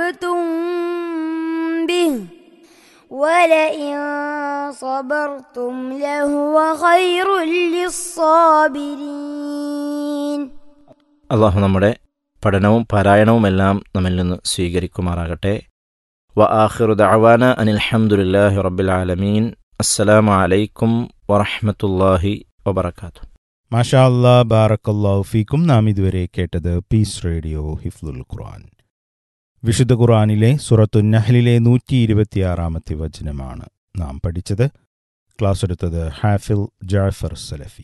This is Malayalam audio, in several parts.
عوقبتم به ولئن صبرتم لهو خير للصابرين അള്ളാഹു നമ്മുടെ പഠനവും പാരായണവുമെല്ലാം നമ്മിൽ നിന്ന് സ്വീകരിക്കുമാറാകട്ടെ വ ആഖിറു ദഅവാന അനിൽഹമുല്ലാഹി റബ്ബിൽ ആലമീൻ അസ്സലാമു അലൈക്കും വറഹ്മത്തുള്ളാഹി വബറകാതുഹു മാഷാ അല്ലാ ബാറക്കല്ലാഹു ഫീക്കും നാം ഇതുവരെ കേട്ടത് പീസ് റേഡിയോ ഹിഫ്ലുൽ ഖുർആൻ വിശുദ്ധ ഖുർആനിലെ സുറത്തു നഹ്ലിലെ നൂറ്റി ഇരുപത്തിയാറാമത്തെ വചനമാണ് നാം പഠിച്ചത് ക്ലാസ് എടുത്തത് ഹാഫിൽ ജാഫർ സലഫി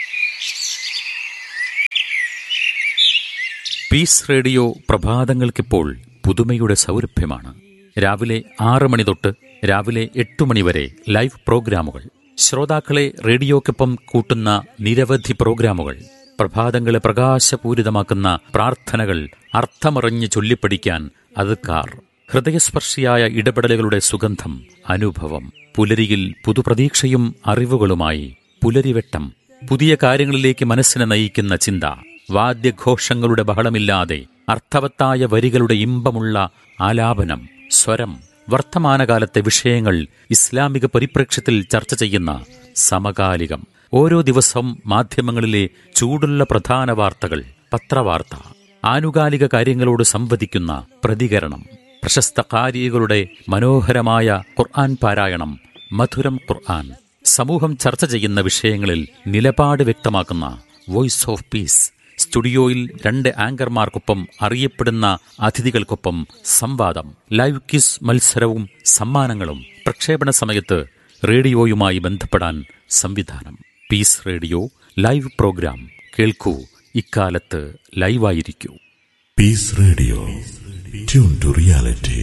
പീസ് റേഡിയോ പ്രഭാതങ്ങൾക്കിപ്പോൾ പുതുമയുടെ സൗരഭ്യമാണ് രാവിലെ ആറ് മണി തൊട്ട് രാവിലെ എട്ട് മണി വരെ ലൈവ് പ്രോഗ്രാമുകൾ ശ്രോതാക്കളെ റേഡിയോക്കൊപ്പം കൂട്ടുന്ന നിരവധി പ്രോഗ്രാമുകൾ പ്രഭാതങ്ങളെ പ്രകാശപൂരിതമാക്കുന്ന പ്രാർത്ഥനകൾ അർത്ഥമറിഞ്ഞ് ചൊല്ലിപ്പഠിക്കാൻ അതുക്കാർ ഹൃദയസ്പർശിയായ ഇടപെടലുകളുടെ സുഗന്ധം അനുഭവം പുലരിയിൽ പുതുപ്രതീക്ഷയും അറിവുകളുമായി പുലരിവെട്ടം പുതിയ കാര്യങ്ങളിലേക്ക് മനസ്സിനെ നയിക്കുന്ന ചിന്ത വാദ്യഘോഷങ്ങളുടെ ബഹളമില്ലാതെ അർത്ഥവത്തായ വരികളുടെ ഇമ്പമുള്ള ആലാപനം സ്വരം വർത്തമാനകാലത്തെ വിഷയങ്ങൾ ഇസ്ലാമിക പരിപ്രേക്ഷ്യത്തിൽ ചർച്ച ചെയ്യുന്ന സമകാലികം ഓരോ ദിവസവും മാധ്യമങ്ങളിലെ ചൂടുള്ള പ്രധാന വാർത്തകൾ പത്രവാർത്ത ആനുകാലിക കാര്യങ്ങളോട് സംവദിക്കുന്ന പ്രതികരണം പ്രശസ്ത കാരികളുടെ മനോഹരമായ ഖുർആൻ പാരായണം മധുരം ഖുർആൻ സമൂഹം ചർച്ച ചെയ്യുന്ന വിഷയങ്ങളിൽ നിലപാട് വ്യക്തമാക്കുന്ന വോയിസ് ഓഫ് പീസ് സ്റ്റുഡിയോയിൽ രണ്ട് ആങ്കർമാർക്കൊപ്പം അറിയപ്പെടുന്ന അതിഥികൾക്കൊപ്പം സംവാദം ലൈവ് ക്വിസ് മത്സരവും സമ്മാനങ്ങളും പ്രക്ഷേപണ സമയത്ത് റേഡിയോയുമായി ബന്ധപ്പെടാൻ സംവിധാനം പീസ് റേഡിയോ ലൈവ് പ്രോഗ്രാം കേൾക്കൂ ഇക്കാലത്ത് ലൈവായിരിക്കൂ Peace Radio. Tune to reality.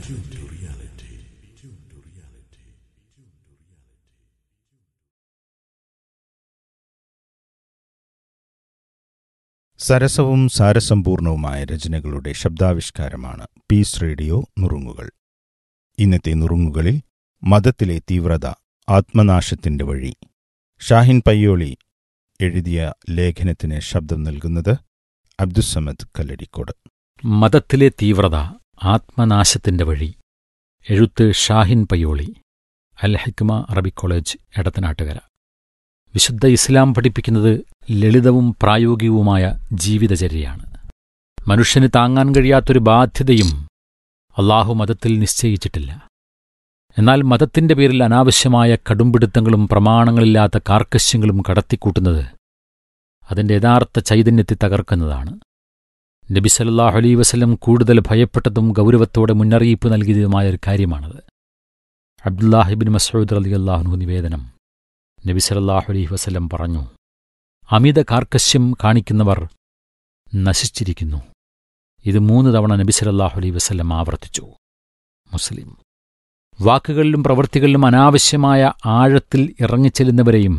സരസവും സാരസമ്പൂർണവുമായ രചനകളുടെ ശബ്ദാവിഷ്കാരമാണ് പീസ് റേഡിയോ നുറുങ്ങുകൾ ഇന്നത്തെ നുറുങ്ങുകളിൽ മതത്തിലെ തീവ്രത ആത്മനാശത്തിന്റെ വഴി ഷാഹിൻ പയ്യോളി എഴുതിയ ലേഖനത്തിന് ശബ്ദം നൽകുന്നത് അബ്ദുസമദ് കല്ലടിക്കോട് മതത്തിലെ തീവ്രത ആത്മനാശത്തിന്റെ വഴി എഴുത്ത് ഷാഹിൻ പയ്യോളി അൽ ഹിക്മ അറബിക് കോളേജ് എടത്തനാട്ടുകര വിശുദ്ധ ഇസ്ലാം പഠിപ്പിക്കുന്നത് ലളിതവും പ്രായോഗികവുമായ ജീവിതചര്യയാണ് മനുഷ്യന് താങ്ങാൻ കഴിയാത്തൊരു ബാധ്യതയും അള്ളാഹു മതത്തിൽ നിശ്ചയിച്ചിട്ടില്ല എന്നാൽ മതത്തിന്റെ പേരിൽ അനാവശ്യമായ കടുംപിടുത്തങ്ങളും പ്രമാണങ്ങളില്ലാത്ത കാർക്കശ്യങ്ങളും കടത്തിക്കൂട്ടുന്നത് അതിന്റെ യഥാർത്ഥ ചൈതന്യത്തെ തകർക്കുന്നതാണ് നബി സല്ലല്ലാഹു അലൈഹി വസല്ലം കൂടുതൽ ഭയപ്പെട്ടതും ഗൗരവത്തോടെ മുന്നറിയിപ്പ് നൽകിയതുമായ ഒരു കാര്യമാണത് അബ്ദുല്ലാഹിബിൻ മസൂദ് റളിയല്ലാഹു നിവേദനം നബി സല്ലല്ലാഹു അലൈഹി വസല്ലം പറഞ്ഞു അമിത കാർക്കശ്യം കാണിക്കുന്നവർ നശിച്ചിരിക്കുന്നു ഇത് മൂന്ന് തവണ നബി സല്ലല്ലാഹു അലൈഹി വസല്ലം ആവർത്തിച്ചു മുസ്ലിം വാക്കുകളിലും പ്രവൃത്തികളിലും അനാവശ്യമായ ആഴത്തിൽ ഇറങ്ങിച്ചെല്ലുന്നവരെയും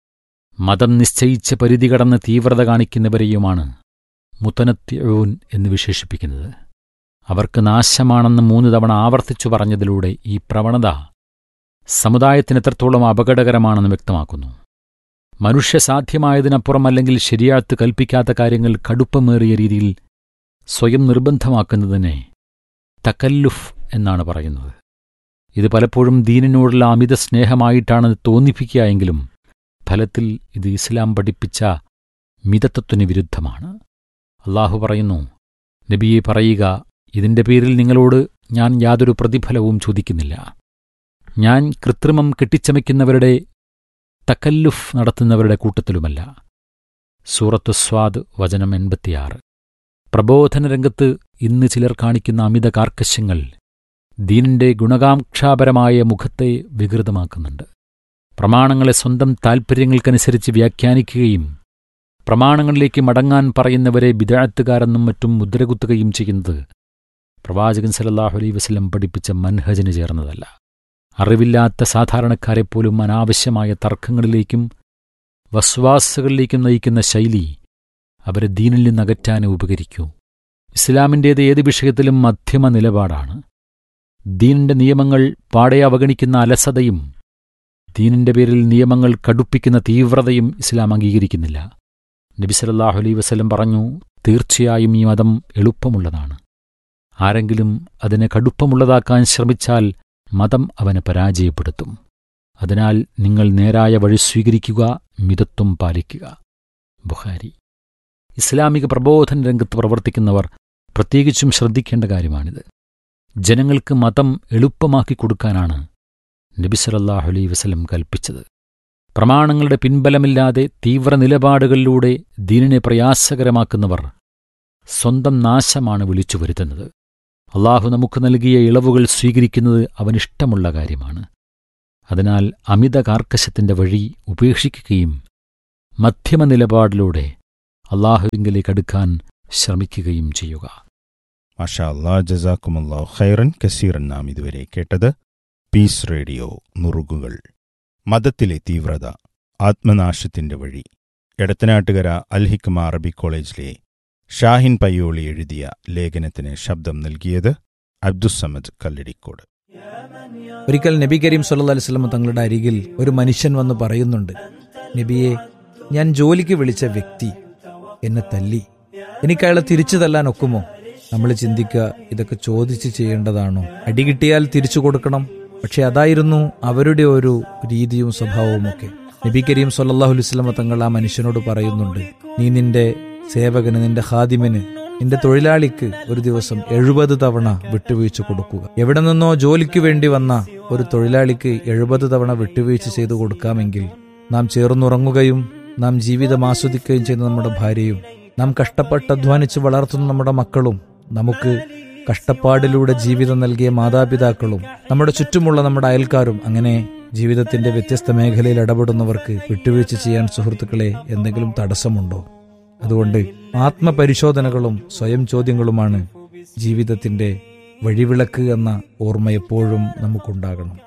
മതം നിശ്ചയിച്ച പരിധി കടന്ന് തീവ്രത കാണിക്കുന്നവരെയുമാണ് മുത്തനത്യൂൻ എന്ന് വിശേഷിപ്പിക്കുന്നത് അവർക്ക് നാശമാണെന്ന് മൂന്ന് തവണ ആവർത്തിച്ചു പറഞ്ഞതിലൂടെ ഈ പ്രവണത സമുദായത്തിന് എത്രത്തോളം അപകടകരമാണെന്ന് വ്യക്തമാക്കുന്നു മനുഷ്യസാധ്യമായതിനപ്പുറം അല്ലെങ്കിൽ ശരിയാത്ത് കൽപ്പിക്കാത്ത കാര്യങ്ങൾ കടുപ്പമേറിയ രീതിയിൽ സ്വയം നിർബന്ധമാക്കുന്നതിനെ തക്കല്ലുഫ് എന്നാണ് പറയുന്നത് ഇത് പലപ്പോഴും ദീനിനോടുള്ള അമിത സ്നേഹമായിട്ടാണ് തോന്നിപ്പിക്കുക എങ്കിലും ഫലത്തിൽ ഇത് ഇസ്ലാം പഠിപ്പിച്ച മിതത്വത്തിന് വിരുദ്ധമാണ് അള്ളാഹു പറയുന്നു നബിയെ പറയുക ഇതിന്റെ പേരിൽ നിങ്ങളോട് ഞാൻ യാതൊരു പ്രതിഫലവും ചോദിക്കുന്നില്ല ഞാൻ കൃത്രിമം കെട്ടിച്ചമയ്ക്കുന്നവരുടെ തക്കല്ലുഫ് നടത്തുന്നവരുടെ കൂട്ടത്തിലുമല്ല സൂറത്തു സ്വാദ് വചനം എൺപത്തിയാറ് പ്രബോധന രംഗത്ത് ഇന്ന് ചിലർ കാണിക്കുന്ന അമിത കാർക്കശ്യങ്ങൾ ദീനിന്റെ ഗുണകാംക്ഷാപരമായ മുഖത്തെ വികൃതമാക്കുന്നുണ്ട് പ്രമാണങ്ങളെ സ്വന്തം താൽപ്പര്യങ്ങൾക്കനുസരിച്ച് വ്യാഖ്യാനിക്കുകയും പ്രമാണങ്ങളിലേക്ക് മടങ്ങാൻ പറയുന്നവരെ ബിദാത്തുകാരെന്നും മറ്റും മുദ്രകുത്തുകയും ചെയ്യുന്നത് പ്രവാചകൻ സലല്ലാഹു അലൈ വസ്ലം പഠിപ്പിച്ച മൻഹജിന് ചേർന്നതല്ല അറിവില്ലാത്ത സാധാരണക്കാരെപ്പോലും അനാവശ്യമായ തർക്കങ്ങളിലേക്കും വസ്വാസുകളിലേക്കും നയിക്കുന്ന ശൈലി അവരെ ദീനിൽ നിന്നകറ്റാനേ ഉപകരിക്കൂ ഇസ്ലാമിൻ്റേത് ഏത് വിഷയത്തിലും മധ്യമ നിലപാടാണ് ദീനിന്റെ നിയമങ്ങൾ പാടെ അവഗണിക്കുന്ന അലസതയും ദീനിന്റെ പേരിൽ നിയമങ്ങൾ കടുപ്പിക്കുന്ന തീവ്രതയും ഇസ്ലാം അംഗീകരിക്കുന്നില്ല നബി സല്ലല്ലാഹു അലൈഹി വസല്ലം പറഞ്ഞു തീർച്ചയായും ഈ മതം എളുപ്പമുള്ളതാണ് ആരെങ്കിലും അതിനെ കടുപ്പമുള്ളതാക്കാൻ ശ്രമിച്ചാൽ മതം അവനെ പരാജയപ്പെടുത്തും അതിനാൽ നിങ്ങൾ നേരായ വഴി സ്വീകരിക്കുക മിതത്വം പാലിക്കുക ബുഹാരി ഇസ്ലാമിക പ്രബോധന രംഗത്ത് പ്രവർത്തിക്കുന്നവർ പ്രത്യേകിച്ചും ശ്രദ്ധിക്കേണ്ട കാര്യമാണിത് ജനങ്ങൾക്ക് മതം എളുപ്പമാക്കി കൊടുക്കാനാണ് നബി സല്ലല്ലാഹു അലൈഹി വസല്ലം കൽപ്പിച്ചത് പ്രമാണങ്ങളുടെ പിൻബലമില്ലാതെ തീവ്ര നിലപാടുകളിലൂടെ ദീനിനെ പ്രയാസകരമാക്കുന്നവർ സ്വന്തം നാശമാണ് വിളിച്ചു വരുത്തുന്നത് അള്ളാഹു നമുക്ക് നൽകിയ ഇളവുകൾ സ്വീകരിക്കുന്നത് അവനിഷ്ടമുള്ള കാര്യമാണ് അതിനാൽ അമിത കാർക്കശത്തിന്റെ വഴി ഉപേക്ഷിക്കുകയും മധ്യമ നിലപാടിലൂടെ അള്ളാഹുവിങ്കിലേക്ക് അടുക്കാൻ ശ്രമിക്കുകയും ചെയ്യുക മാഷാ അല്ലാ ജസാക്കുമല്ലാ ഖൈറൻ കസീറൻ നാം ഇതുവരെ കേട്ടത് പീസ് റേഡിയോ നുറുകുകൾ മതത്തിലെ തീവ്രത ആത്മനാശത്തിന്റെ വഴി എടത്തനാട്ടുകര അൽഹിക്മ അറബി കോളേജിലെ ഷാഹിൻ പയ്യോളി എഴുതിയ ലേഖനത്തിന് ശബ്ദം നൽകിയത് അബ്ദുസമദ് കല്ലടിക്കോട് ഒരിക്കൽ നബി കരീം സല്ലല്ലാഹു അലൈഹി വസല്ലം തങ്ങളുടെ അരികിൽ ഒരു മനുഷ്യൻ വന്ന് പറയുന്നുണ്ട് നബിയെ ഞാൻ ജോലിക്ക് വിളിച്ച വ്യക്തി എന്നെ തല്ലി എനിക്ക് അയാളെ തിരിച്ചു തല്ലാൻ ഒക്കുമോ നമ്മൾ ചിന്തിക്കുക ഇതൊക്കെ ചോദിച്ച് ചെയ്യേണ്ടതാണോ അടി കിട്ടിയാൽ തിരിച്ചു കൊടുക്കണം പക്ഷെ അതായിരുന്നു അവരുടെ ഒരു രീതിയും സ്വഭാവവും ഒക്കെ നബി കരീം സല്ലല്ലാഹു അലൈഹി വസല്ലം തങ്ങൾ ആ മനുഷ്യനോട് പറയുന്നുണ്ട് നീ നിന്റെ സേവകന് നിന്റെ ഹാദിമിന് നിന്റെ തൊഴിലാളിക്ക് ഒരു ദിവസം എഴുപത് തവണ വിട്ടുവീഴ്ച കൊടുക്കുക എവിടെ നിന്നോ ജോലിക്ക് വേണ്ടി വന്ന ഒരു തൊഴിലാളിക്ക് എഴുപത് തവണ വിട്ടുവീഴ്ച ചെയ്തു കൊടുക്കാമെങ്കിൽ നാം ചേർന്നുറങ്ങുകയും നാം ജീവിതം ആസ്വദിക്കുകയും ചെയ്യുന്ന നമ്മുടെ ഭാര്യയും നാം കഷ്ടപ്പെട്ട് അധ്വാനിച്ച് വളർത്തുന്ന നമ്മുടെ മക്കളും നമുക്ക് കഷ്ടപ്പാടിലൂടെ ജീവിതം നൽകിയ മാതാപിതാക്കളും നമ്മുടെ ചുറ്റുമുള്ള നമ്മുടെ അയൽക്കാരും അങ്ങനെ ജീവിതത്തിന്റെ വ്യത്യസ്ത മേഖലയിൽ ഇടപെടുന്നവർക്ക് വിട്ടുവീഴ്ച ചെയ്യാൻ സുഹൃത്തുക്കളെ എന്തെങ്കിലും തടസ്സമുണ്ടോ അതുകൊണ്ട് ആത്മപരിശോധനകളും സ്വയം ചോദ്യങ്ങളുമാണ് ജീവിതത്തിന്റെ വഴിവിളക്ക് എന്ന ഓർമ്മ എപ്പോഴും നമുക്കുണ്ടാകണം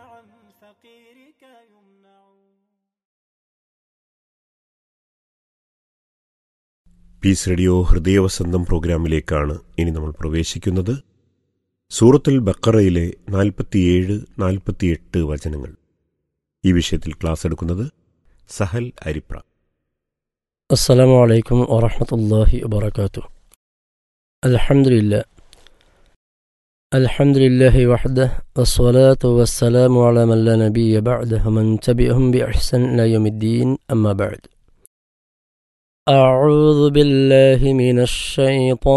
പീസ് റേഡിയോ ഹൃദയവസന്തം പ്രോഗ്രാമിലേക്കാണ് ഇനി നമ്മൾ പ്രവേശിക്കുന്നത് സൂറത്തുൽ ബക്കറയിലെ നാൽപ്പത്തിയേഴ് നാൽപ്പത്തിയെട്ട് വചനങ്ങൾ ഈ വിഷയത്തിൽ ക്ലാസ് എടുക്കുന്നത് സഹൽ അരിപ്ര السلام عليكم ورحمة الله وبركاته الحمد لله الحمد لله وحده والصلاة والسلام على من لا نبي بعده ومن تبعهم بإحسان إلى يوم الدين أما بعد أعوذ بالله من الشيطان